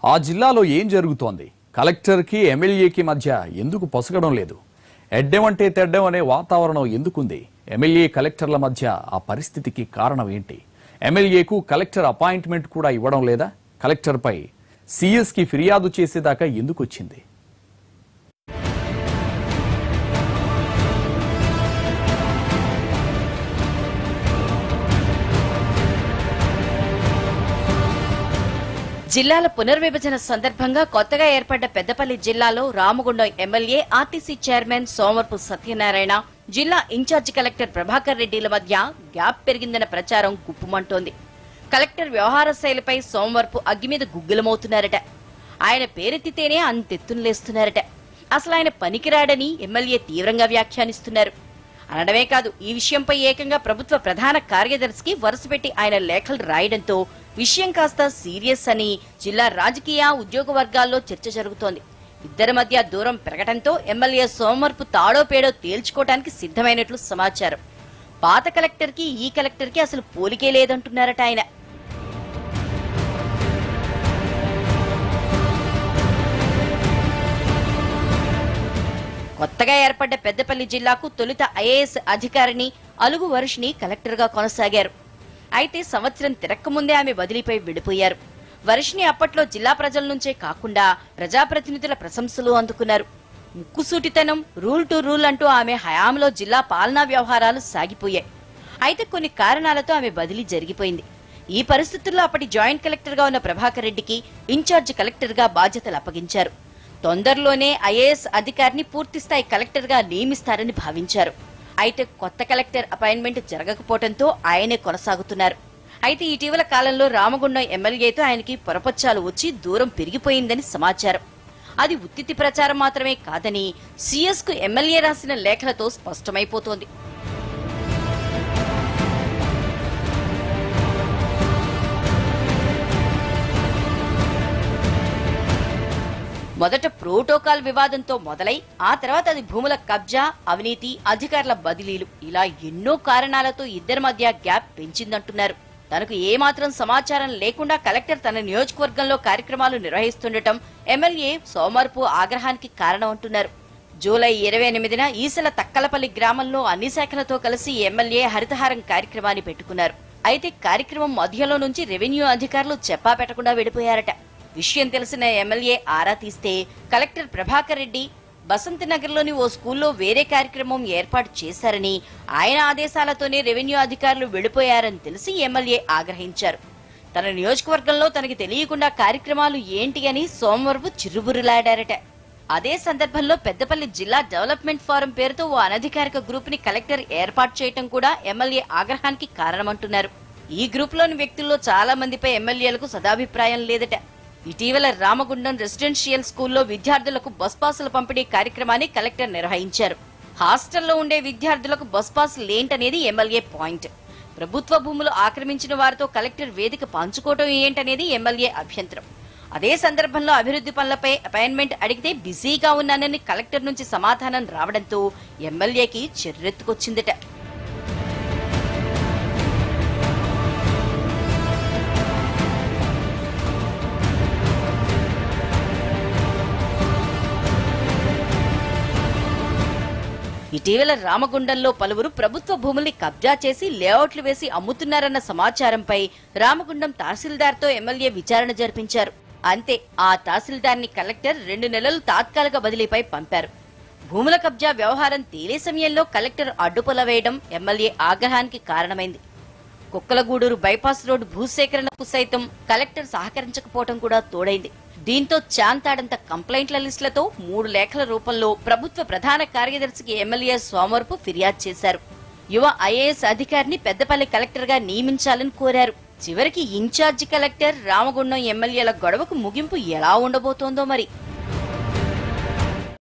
ఆ జిల్లాలో ఏం జరుగుతోంది కలెక్టర్కి ఎమ్మెల్యేకి మధ్య ఎందుకు పొసగడం లేదు ఎడ్డెమంటే తెడ్డం అనే వాతావరణం ఎందుకుంది ఎమ్మెల్యే కలెక్టర్ల మధ్య ఆ పరిస్థితికి కారణం ఏంటి ఎమ్మెల్యేకు కలెక్టర్ అపాయింట్మెంట్ కూడా ఇవ్వడం లేదా కలెక్టర్పై సీఎస్కి ఫిర్యాదు చేసేదాకా ఎందుకు వచ్చింది జిల్లాల పునర్విభజన సందర్భంగా కొత్తగా ఏర్పడ్డ పెద్దపల్లి జిల్లాలో Ramagundam MLA RTC chairman Somarapu Satyanarayana జిల్లా ఇన్ఛార్జి కలెక్టర్ ప్రభాకర్ రెడ్డిల మధ్య గ్యాప్ పెరిగిందన్న ప్రచారం గుప్పుమంటోంది కలెక్టర్ వ్యవహార శైలిపై సోమవారపు అగ్గి మీద గుగ్గిలమవుతున్నారట ఆయన పేరెత్తితేనే అంతెత్తునలేస్తున్నారట అసలు ఆయన పనికిరాడని ఎమ్మెల్యే తీవ్రంగా వ్యాఖ్యానిస్తున్నారు అనడమే కాదు ఈ విషయంపై ఏకంగా ప్రభుత్వ ప్రధాన కార్యదర్శికి వరుసపెట్టి ఆయన లేఖలు రాయడంతో విషయం కాస్త సీరియస్ అని జిల్లా రాజకీయ ఉద్యోగ వర్గాల్లో చర్చ జరుగుతోంది ఇద్దరి మధ్య దూరం పెరగటంతో ఎమ్మెల్యే సోమవారపు తాడో పేడో తేల్చుకోవడానికి సిద్ధమైనట్లు సమాచారం పాత కలెక్టర్కి ఈ కలెక్టర్కి అసలు పోలికే లేదంటున్నారట ఆయన కొత్తగా ఏర్పడ్డ పెద్దపల్లి జిల్లాకు తొలుత ఐఏఎస్ అధికారిని అలుగు వర్షిని కలెక్టర్గా కొనసాగారు అయితే సంవత్సరం తిరక్కముందే ఆమె బదిలీపై విడిపోయారు వర్షిని అప్పట్లో జిల్లా ప్రజల నుంచే కాకుండా ప్రజాప్రతినిధుల ప్రశంసలు అందుకున్నారు ముక్కుసూటితనం రూల్ టు రూల్ అంటూ ఆమె హయాంలో జిల్లా పాలనా వ్యవహారాలు సాగిపోయాయి అయితే కొన్ని కారణాలతో ఆమె బదిలీ జరిగిపోయింది ఈ పరిస్థితుల్లో అప్పటి జాయింట్ కలెక్టర్ గా ఉన్న ప్రభాకర్ రెడ్డికి ఇన్ఛార్జ్ కలెక్టర్ గా బాధ్యతలు అప్పగించారు తొందరలోనే ఐఏఎస్ అధికారిని పూర్తిస్థాయి కలెక్టర్ గా నియమిస్తారని భావించారు అయితే కొత్త కలెక్టర్ అపాయింట్మెంట్ జరగకపోవడంతో ఆయనే కొనసాగుతున్నారు అయితే ఇటీవల కాలంలో రామగుండం ఎమ్మెల్యేతో ఆయనకి పొరపచ్చాలు వచ్చి దూరం పెరిగిపోయిందని సమాచారం అది ఉత్తితి ప్రచారం మాత్రమే కాదని సీఎస్ కు ఎమ్మెల్యే రాసిన లేఖలతో స్పష్టమైపోతోంది మొదట ప్రోటోకాల్ వివాదంతో మొదలై ఆ తర్వాత అది భూముల కబ్జా అవినీతి అధికారుల బదిలీలు ఇలా ఎన్నో కారణాలతో ఇద్దరి మధ్య గ్యాప్ పెంచిందంటున్నారు తనకు ఏమాత్రం సమాచారం లేకుండా కలెక్టర్ తన నియోజకవర్గంలో కార్యక్రమాలు నిర్వహిస్తుండటం ఎమ్మెల్యే సోమర్పు ఆగ్రహానికి కారణం అంటున్నారు జూలై ఇరవై ఎనిమిదిన ఈసల తక్కలపల్లి గ్రామంలో అన్ని శాఖలతో కలిసి ఎమ్మెల్యే హరితహారం కార్యక్రమాన్ని పెట్టుకున్నారు అయితే కార్యక్రమం మధ్యలో నుంచి రెవెన్యూ అధికారులు చెప్పా పెట్టకుండా విడిపోయారట విషయం తెలిసిన ఎమ్మెల్యే ఆరా తీస్తే కలెక్టర్ ప్రభాకర్ రెడ్డి బసంత్ నగర్లోని ఓ స్కూల్లో వేరే కార్యక్రమం ఏర్పాటు చేశారని ఆయన ఆదేశాలతోనే రెవెన్యూ అధికారులు వెళ్లిపోయారని తెలిసి ఎమ్మెల్యే ఆగ్రహించారు తన నియోజకవర్గంలో తనకి తెలియకుండా కార్యక్రమాలు ఏంటి అని సోమవారం చిరుబురులాడారట అదే సందర్భంలో పెద్దపల్లి జిల్లా డెవలప్మెంట్ ఫోరం పేరుతో ఓ అనధికారిక గ్రూప్ ని కలెక్టర్ ఏర్పాటు చేయటం కూడా ఎమ్మెల్యే ఆగ్రహానికి కారణమంటున్నారు ఈ గ్రూప్ లోని వ్యక్తుల్లో చాలా మందిపై ఎమ్మెల్యేలకు సదాభిప్రాయం లేదట ఇటీవల రామగుండం రెసిడెన్షియల్ స్కూల్లో విద్యార్థులకు బస్ పాసుల పంపిణీ కార్యక్రమాన్ని కలెక్టర్ నిర్వహించారు హాస్టల్లో ఉండే విద్యార్థులకు బస్ పాసులు ఏంటనేది ఎమ్మెల్యే పాయింట్ ప్రభుత్వ భూములు ఆక్రమించిన వారితో కలెక్టర్ వేదిక పంచుకోవటం ఏంటనేది ఎమ్మెల్యే అభ్యంతరం అదే సందర్భంలో అభివృద్ధి పనులపై అపాయింట్మెంట్ అడిగితే బిజీగా ఉన్నానని కలెక్టర్ నుంచి సమాధానం రావడంతో ఎమ్మెల్యేకి చెర్రెత్తుకొచ్చిందట ఇటీవల రామగుండంలో పలువురు ప్రభుత్వ భూముల్ని కబ్జా చేసి లేఅవుట్లు వేసి అమ్ముతున్నారన్న సమాచారంపై రామగుండం తహసీల్దార్తో ఎమ్మెల్యే విచారణ జరిపించారు అంతే ఆ తహసీల్దార్ని కలెక్టర్ రెండు నెలలు తాత్కాలిక బదిలీపై పంపారు భూముల కబ్జా వ్యవహారం తేలే సమయంలో కలెక్టర్ అడ్డుపొల వేయడం ఎమ్మెల్యే ఆగ్రహానికి కారణమైంది కుక్కలగూడూరు బైపాస్ రోడ్డు భూసేకరణకు సైతం కలెక్టర్ సహకరించకపోవడం కూడా తోడైంది దీంతో చాంతాడంత కంప్లైంట్ల లిస్టులతో మూడు లేఖల రూపంలో ప్రభుత్వ ప్రధాన కార్యదర్శికి ఎమ్మెల్యే సోమవరపు ఫిర్యాదు చేశారు యువ ఐఏఎస్ అధికారిని పెద్దపల్లి కలెక్టర్ గా నియమించాలని కోరారు చివరికి ఇన్ఛార్జి కలెక్టర్ రామగుండం ఎమ్మెల్యేల గొడవకు ముగింపు ఎలా ఉండబోతోందో మరి